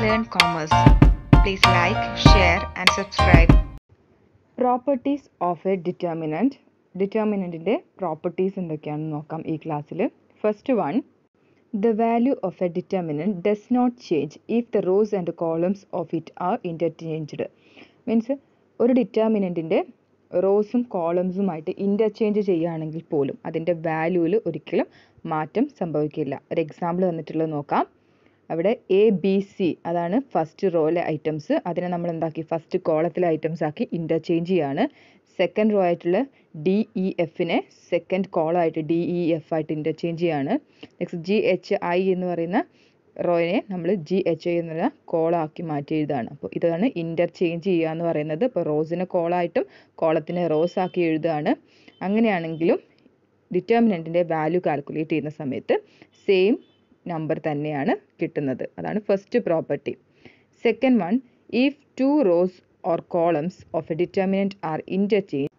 Learn Commerce. Please like, share, and subscribe. Properties of a determinant ഡിറ്റർമിനൻറ്റിൻ്റെ properties എന്തൊക്കെയാണെന്ന് നോക്കാം ഈ ക്ലാസ്സിൽ first one the value of a determinant does not change if the rows and columns of it are interchanged means ഒരു ഡിറ്റർമിനൻറ്റിൻ്റെ റോസും കോളംസുമായിട്ട് interchange ചെയ്യുകയാണെങ്കിൽ പോലും അതിൻ്റെ വാല്യൂവിൽ ഒരിക്കലും മാറ്റം സംഭവിക്കില്ല ഒരു എക്സാമ്പിൾ തന്നിട്ടുള്ളത് നോക്കാം അവിടെ എ ബി സി അതാണ് ഫസ്റ്റ് റോയിലെ ഐറ്റംസ് അതിനെ നമ്മൾ എന്താക്കി ഫസ്റ്റ് കോളത്തിലെ ഐറ്റംസ് ആക്കി ഇൻ്റർചേഞ്ച് ചെയ്യാണ് സെക്കൻഡ് റോ ആയിട്ടുള്ള ഡി ഇ എഫിനെ സെക്കൻഡ് കോളമായിട്ട് ഡി ഇ എഫ് ആയിട്ട് ഇൻ്റർചേഞ്ച് ചെയ്യാണ് നെക്സ്റ്റ് ജി എച്ച് ഐ എന്ന് പറയുന്ന റോയിനെ നമ്മൾ ജി എച്ച് ഐ എന്നുള്ള കോളാക്കി മാറ്റി എഴുതുകയാണ് അപ്പോൾ ഇതാണ് ഇൻ്റർചേഞ്ച് ചെയ്യുക എന്ന് പറയുന്നത് ഇപ്പോൾ റോസിനെ കോളായിട്ടും കോളത്തിനെ റോസ് ആക്കി എഴുതുകയാണ് അങ്ങനെയാണെങ്കിലും ഡിറ്റർമിനൻറ്റിൻ്റെ വാല്യൂ കാൽക്കുലേറ്റ് ചെയ്യുന്ന സമയത്ത് സെയിം നമ്പർ തന്നെയാണ് കിട്ടുന്നത് അതാണ് first property second one if two rows or columns of a determinant are interchange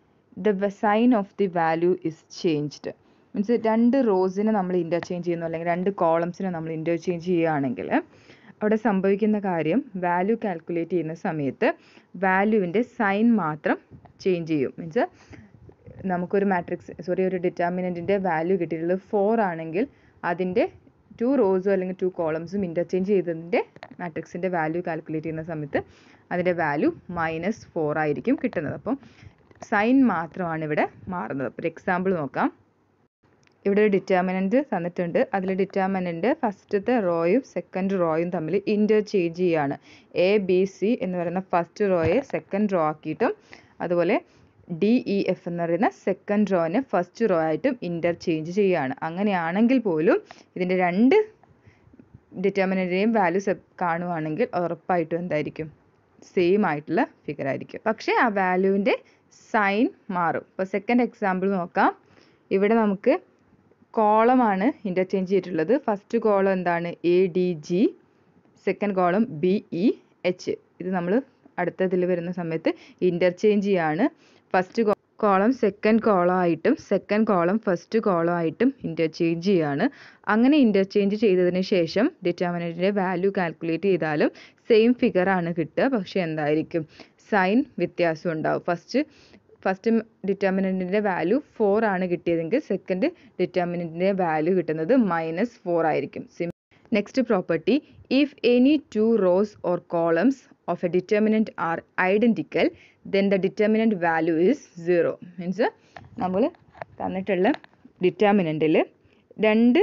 the sign of the value is changed means രണ്ട് റോസിനെ നമ്മൾ ഇൻ്റർചേഞ്ച് ചെയ്യുന്നു അല്ലെങ്കിൽ രണ്ട് കോളംസിനെ നമ്മൾ ഇൻ്റർചേഞ്ച് ചെയ്യുകയാണെങ്കിൽ അവിടെ സംഭവിക്കുന്ന കാര്യം വാല്യൂ കാൽക്കുലേറ്റ് ചെയ്യുന്ന സമയത്ത് വാല്യൂവിൻ്റെ സൈൻ മാത്രം ചേഞ്ച് ചെയ്യും മീൻസ് നമുക്കൊരു മാട്രിക്സ് സോറി ഒരു ഡിറ്റർമിനൻറ്റിൻ്റെ വാല്യൂ കിട്ടിയിട്ടുള്ളത് ഫോർ ആണെങ്കിൽ അതിൻ്റെ ടു റോസും അല്ലെങ്കിൽ ടു കോളംസും ഇൻ്റർചേഞ്ച് ചെയ്തതിൻ്റെ മാട്രിക്സിൻ്റെ വാല്യൂ കാൽക്കുലേറ്റ് ചെയ്യുന്ന സമയത്ത് അതിൻ്റെ വാല്യൂ മൈനസ് ഫോർ ആയിരിക്കും കിട്ടുന്നത് അപ്പം സൈൻ മാത്രമാണ് ഇവിടെ മാറുന്നത് അപ്പോൾ ഒരു എക്സാമ്പിൾ നോക്കാം ഇവിടെ ഒരു ഡിറ്റർമിനൻറ്റ് തന്നിട്ടുണ്ട് അതിൽ ഡിറ്റർമിനൻ്റ് ഫസ്റ്റത്തെ റോയും സെക്കൻഡ് റോയും തമ്മിൽ ഇൻ്റർചേഞ്ച് ചെയ്യുകയാണ് എ ബി സി എന്ന് പറയുന്ന ഫസ്റ്റ് റോയെ സെക്കൻഡ് റോ ആക്കിയിട്ടും അതുപോലെ ഡി ഇ എഫ് എന്ന് പറയുന്ന സെക്കൻഡ് റോനെ ഫസ്റ്റ് റോ ആയിട്ടും ഇൻ്റർചേഞ്ച് ചെയ്യുകയാണ് അങ്ങനെയാണെങ്കിൽ പോലും ഇതിൻ്റെ രണ്ട് ഡിറ്റർമിനൻ്റിൻ്റെയും വാല്യൂസ് കാണുവാണെങ്കിൽ ഉറപ്പായിട്ടും എന്തായിരിക്കും സെയിം ആയിട്ടുള്ള ഫിഗർ ആയിരിക്കും പക്ഷേ ആ വാല്യൂവിൻ്റെ സൈൻ മാറും ഇപ്പോൾ സെക്കൻഡ് എക്സാമ്പിൾ നോക്കാം ഇവിടെ നമുക്ക് കോളമാണ് ഇൻ്റർചേഞ്ച് ചെയ്തിട്ടുള്ളത് ഫസ്റ്റ് കോളം എന്താണ് A D G second column B E H ഇത് നമ്മൾ അടുത്തതിൽ വരുന്ന സമയത്ത് ഇൻ്റർചേഞ്ച് ചെയ്യാണ് ഫസ്റ്റ് കോളം സെക്കൻഡ് കോളം ആയിട്ടും സെക്കൻഡ് കോളം ഫസ്റ്റ് കോളം ആയിട്ടും ഇൻ്റർചേഞ്ച് ചെയ്യാണ് അങ്ങനെ ഇൻ്റർചേഞ്ച് ചെയ്തതിന് ശേഷം ഡിറ്റർമിനൻറ്റിൻ്റെ വാല്യൂ കാൽക്കുലേറ്റ് ചെയ്താലും സെയിം ഫിഗർ ആണ് കിട്ടുക പക്ഷേ എന്തായിരിക്കും സൈൻ വ്യത്യാസം ഉണ്ടാവും ഫസ്റ്റ് ഫസ്റ്റ് ഡിറ്റർമിനൻറ്റിൻ്റെ വാല്യൂ ഫോർ ആണ് കിട്ടിയതെങ്കിൽ സെക്കൻഡ് ഡിറ്റർമിനൻറ്റിൻ്റെ വാല്യൂ കിട്ടുന്നത് മൈനസ് ഫോർ ആയിരിക്കും സിം next property if any two rows or columns of a determinant are identical then the determinant value is zero means നമ്മൾ തന്നിട്ടുള്ള ഡിറ്റർമിനൻറ്റിൽ രണ്ട്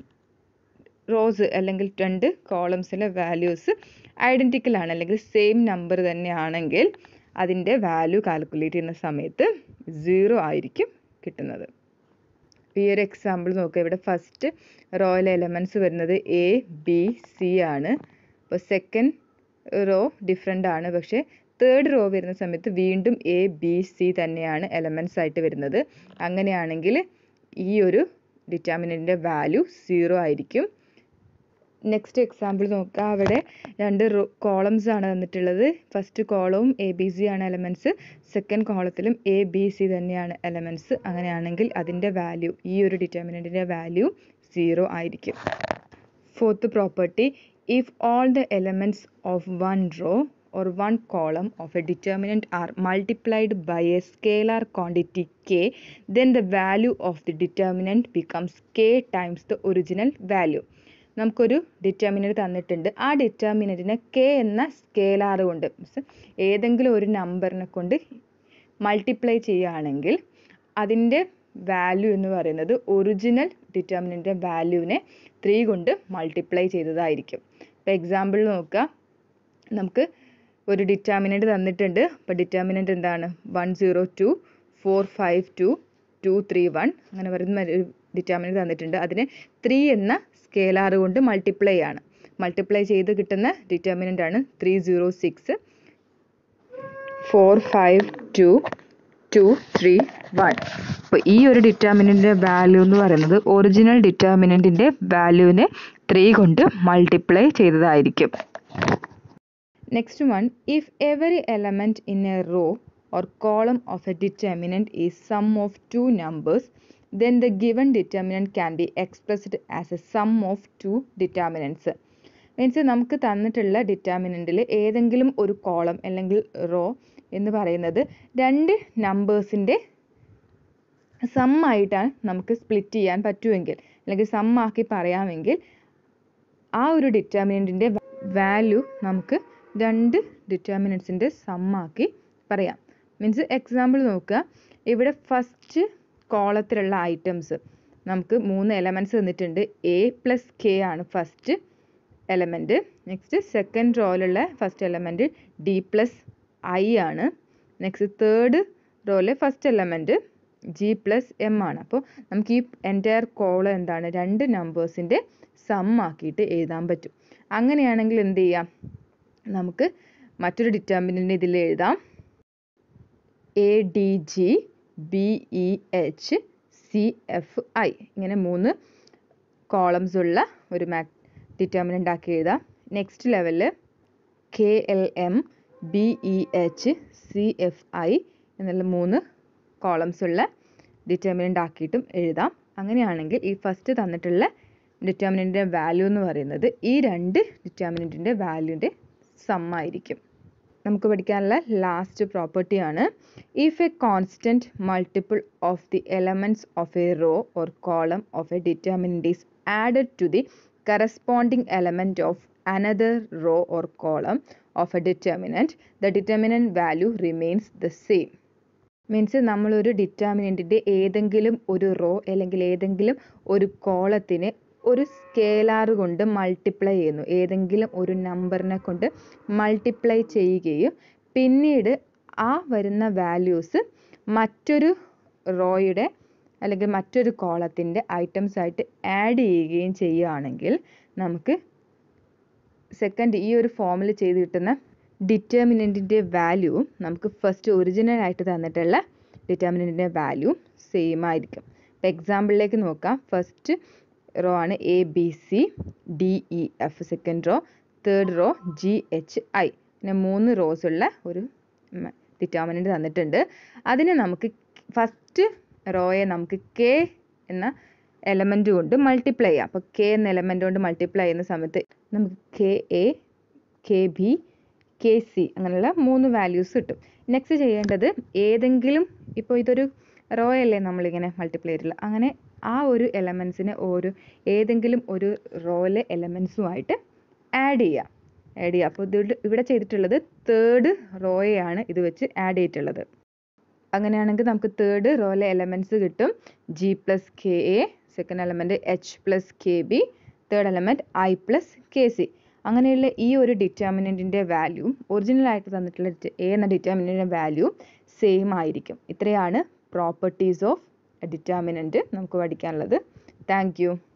റോസ് അല്ലെങ്കിൽ രണ്ട് കോളംസിലെ വാല്യൂസ് ഐഡൻറ്റിക്കൽ ആണ് അല്ലെങ്കിൽ സെയിം നമ്പർ തന്നെയാണെങ്കിൽ അതിൻ്റെ വാല്യൂ കാൽക്കുലേറ്റ് ചെയ്യുന്ന സമയത്ത് സീറോ ആയിരിക്കും കിട്ടുന്നത് ഈ ഒരു എക്സാമ്പിൾ നോക്കുക ഇവിടെ ഫസ്റ്റ് റോയിലെ എലമെൻറ്റ്സ് വരുന്നത് എ ബി സി ആണ് അപ്പോൾ സെക്കൻഡ് റോ ഡിഫറെൻ്റ് ആണ് പക്ഷേ തേർഡ് റോ വരുന്ന സമയത്ത് വീണ്ടും എ ബി സി തന്നെയാണ് എലമെൻറ്റ്സ് ആയിട്ട് വരുന്നത് അങ്ങനെയാണെങ്കിൽ ഈ ഒരു ഡിറ്റർമിനൻറ്റിൻ്റെ വാല്യൂ സീറോ ആയിരിക്കും നെക്സ്റ്റ് എക്സാമ്പിൾ നോക്കുക അവിടെ രണ്ട് റോ കോളംസ് ആണ് തന്നിട്ടുള്ളത് ഫസ്റ്റ് കോളവും എ ബി സി ആണ് എലമെൻറ്റ്സ് സെക്കൻഡ് കോളത്തിലും എ ബി സി തന്നെയാണ് എലമെൻറ്റ്സ് അങ്ങനെയാണെങ്കിൽ അതിൻ്റെ വാല്യൂ ഈ ഒരു ഡിറ്റർമിനൻറ്റിൻ്റെ വാല്യൂ സീറോ ആയിരിക്കും fourth property if all the elements of one row or one column of a determinant are multiplied by a scalar quantity k, then the value of the determinant becomes k times the original value. നമുക്കൊരു determinant തന്നിട്ടുണ്ട് ആ ഡിറ്റർമിനൻറ്റിനെ K എന്ന scalar കൊണ്ട് means ഏതെങ്കിലും ഒരു നമ്പറിനെ കൊണ്ട് മൾട്ടിപ്ലൈ ചെയ്യുകയാണെങ്കിൽ അതിൻ്റെ വാല്യൂ എന്ന് പറയുന്നത് ഒറിജിനൽ ഡിറ്റർമിനൻ്റെ വാല്യൂവിനെ ത്രീ കൊണ്ട് മൾട്ടിപ്ലൈ ചെയ്തതായിരിക്കും ഇപ്പോൾ എക്സാമ്പിൾ നോക്കുക നമുക്ക് ഒരു ഡിറ്റർമിനൻ്റ് തന്നിട്ടുണ്ട് അപ്പോൾ ഡിറ്റർമിനൻ്റ് എന്താണ് one zero two four five two two three one അങ്ങനെ പറയുന്ന ഒരു ഡിറ്റർമിനൻ്റ് തന്നിട്ടുണ്ട് അതിനെ ത്രീ എന്ന സ്കേലാർ കൊണ്ട് മൾട്ടിപ്ലൈ ആണ് മൾട്ടിപ്ലൈ ചെയ്ത് കിട്ടുന്ന ഡിറ്റർമിനൻ്റ് ആണ് three zero six four five two two three one അപ്പോൾ ഈ ഒരു ഡിറ്റർമിനൻ്റിൻ്റെ വാല്യൂ എന്ന് പറയുന്നത് ഒറിജിനൽ ഡിറ്റർമിനൻറ്റിൻ്റെ വാല്യൂവിനെ ത്രീ കൊണ്ട് മൾട്ടിപ്ലൈ ചെയ്തതായിരിക്കും next one if every element in a row or column of a determinant is sum of two numbers then the given determinant can be expressed as a sum of two determinants means നമുക്ക് തന്നിട്ടുള്ള ഡിറ്റർമിനൻറ്റിൽ ഏതെങ്കിലും ഒരു column അല്ലെങ്കിൽ raw എന്ന് പറയുന്നത് രണ്ട് നമ്പേഴ്സിൻ്റെ some ആയിട്ടാണ് നമുക്ക് സ്പ്ലിറ്റ് ചെയ്യാൻ പറ്റുമെങ്കിൽ അല്ലെങ്കിൽ സം ആക്കി പറയാമെങ്കിൽ ആ ഒരു ഡിറ്റർമിനൻറ്റിൻ്റെ വാല്യൂ നമുക്ക് രണ്ട് ഡിറ്റർമിനൻസിൻ്റെ സം ആക്കി പറയാം മീൻസ് എക്സാമ്പിൾ നോക്കുക ഇവിടെ ഫസ്റ്റ് കോളത്തിലുള്ള ഐറ്റംസ് നമുക്ക് മൂന്ന് എലമെൻറ്റ്സ് തന്നിട്ടുണ്ട് എ പ്ലസ് കെ ആണ് ഫസ്റ്റ് എലമെൻറ്റ് നെക്സ്റ്റ് സെക്കൻഡ് റോയിലുള്ള first element D plus I ആണ് നെക്സ്റ്റ് തേർഡ് റോയിലെ first element G plus M ആണ് അപ്പോൾ നമുക്ക് ഈ എൻറ്റയർ കോളം എന്താണ് രണ്ട് നമ്പേഴ്സിൻ്റെ സം ആക്കിയിട്ട് എഴുതാൻ പറ്റും അങ്ങനെയാണെങ്കിൽ എന്ത് ചെയ്യാം നമുക്ക് മറ്റൊരു ഡിറ്റർമിനൻ്റ് ഇതിൽ എഴുതാം A D G B E H C F I ഇങ്ങനെ മൂന്ന് കോളംസ് ഉള്ള ഒരു മാ ഡിറ്റർമിനൻ്റ് ആക്കി എഴുതാം നെക്സ്റ്റ് ലെവലിൽ K L M B E H C F I എന്നുള്ള മൂന്ന് കോളംസ് ഉള്ള ഡിറ്റർമിനൻ്റ് ആക്കിയിട്ടും എഴുതാം അങ്ങനെയാണെങ്കിൽ ഈ ഫസ്റ്റ് തന്നിട്ടുള്ള ഡിറ്റർമിനൻറ്റിൻ്റെ വാല്യൂ എന്ന് പറയുന്നത് ഈ രണ്ട് ഡിറ്റർമിനൻറ്റിൻ്റെ വാല്യൂൻ്റെ സം ആയിരിക്കും നമുക്ക് പഠിക്കാനുള്ള ലാസ്റ്റ് പ്രോപ്പർട്ടിയാണ് if a constant multiple of the elements of a row or column of a determinant is added to the corresponding element of another row or column of a determinant the determinant value remains the same means നമ്മളൊരു ഡിറ്റർമിനൻറ്റിൻ്റെ ഏതെങ്കിലും ഒരു raw അല്ലെങ്കിൽ ഏതെങ്കിലും ഒരു കോളത്തിനെ ഒരു scalar കൊണ്ട് multiply ചെയ്യുന്നു ഏതെങ്കിലും ഒരു നമ്പറിനെ കൊണ്ട് മൾട്ടിപ്ലൈ ചെയ്യുകയും പിന്നീട് ആ വരുന്ന വാല്യൂസ് മറ്റൊരു റോയുടെ അല്ലെങ്കിൽ മറ്റൊരു കോളത്തിൻ്റെ ഐറ്റംസ് ആയിട്ട് ആഡ് ചെയ്യുകയും ചെയ്യുകയാണെങ്കിൽ നമുക്ക് സെക്കൻഡ് ഈ ഒരു ഫോമിൽ ചെയ്ത് കിട്ടുന്ന ഡിറ്റർമിനൻറ്റിൻ്റെ വാല്യൂവും നമുക്ക് ഫസ്റ്റ് ഒറിജിനൽ ആയിട്ട് തന്നിട്ടുള്ള ഡിറ്റർമിനൻറ്റിൻ്റെ വാല്യൂ സെയിം ആയിരിക്കും ഇപ്പോൾ എക്സാമ്പിളിലേക്ക് നോക്കാം ഫസ്റ്റ് റോ ആണ് A B C D E F second row third row G H I പിന്നെ മൂന്ന് റോസ് ഉള്ള ഒരു ഡിറ്റർമിനൻറ്റ് തന്നിട്ടുണ്ട് അതിനെ നമുക്ക് ഫസ്റ്റ് റോയെ നമുക്ക് കെ എന്ന എലമെൻറ്റ് കൊണ്ട് മൾട്ടിപ്ലൈ ചെയ്യാം അപ്പോൾ കെ എന്ന എലമെൻറ്റ് കൊണ്ട് മൾട്ടിപ്ലൈ ചെയ്യുന്ന സമയത്ത് നമുക്ക് K A K B K C അങ്ങനെയുള്ള മൂന്ന് വാല്യൂസ് കിട്ടും നെക്സ്റ്റ് ചെയ്യേണ്ടത് ഏതെങ്കിലും ഇപ്പോൾ ഇതൊരു റോ അല്ലേ നമ്മളിങ്ങനെ മൾട്ടിപ്ലൈ ചെയ്തിട്ടുള്ളത് അങ്ങനെ ആ ഒരു എലമെൻസിനെ ഒരു ഏതെങ്കിലും ഒരു റോയിലെ എലമെൻസുമായിട്ട് ആഡ് ചെയ്യുക ആഡ് ചെയ്യുക അപ്പോൾ ഇത് ഇവിടെ ചെയ്തിട്ടുള്ളത് തേർഡ് റോയെയാണ് ഇത് വെച്ച് ആഡ് ചെയ്തിട്ടുള്ളത് അങ്ങനെയാണെങ്കിൽ നമുക്ക് തേർഡ് റോയിലെ എലമെൻറ്റ്സ് കിട്ടും G plus K A second element H plus K B third element I plus K C അങ്ങനെയുള്ള ഈ ഒരു ഡിറ്റർമിനൻറ്റിൻ്റെ വാല്യൂ ഒറിജിനൽ ആയിട്ട് തന്നിട്ടുള്ള എ എന്ന ഡിറ്റർമിനൻറ്റിൻ്റെ വാല്യൂ സെയിം ആയിരിക്കും ഇത്രയാണ് പ്രോപ്പർട്ടീസ് ഓഫ് ഡിറ്റർമിനൻറ്റ് നമുക്ക് പഠിക്കാനുള്ളത് താങ്ക് യു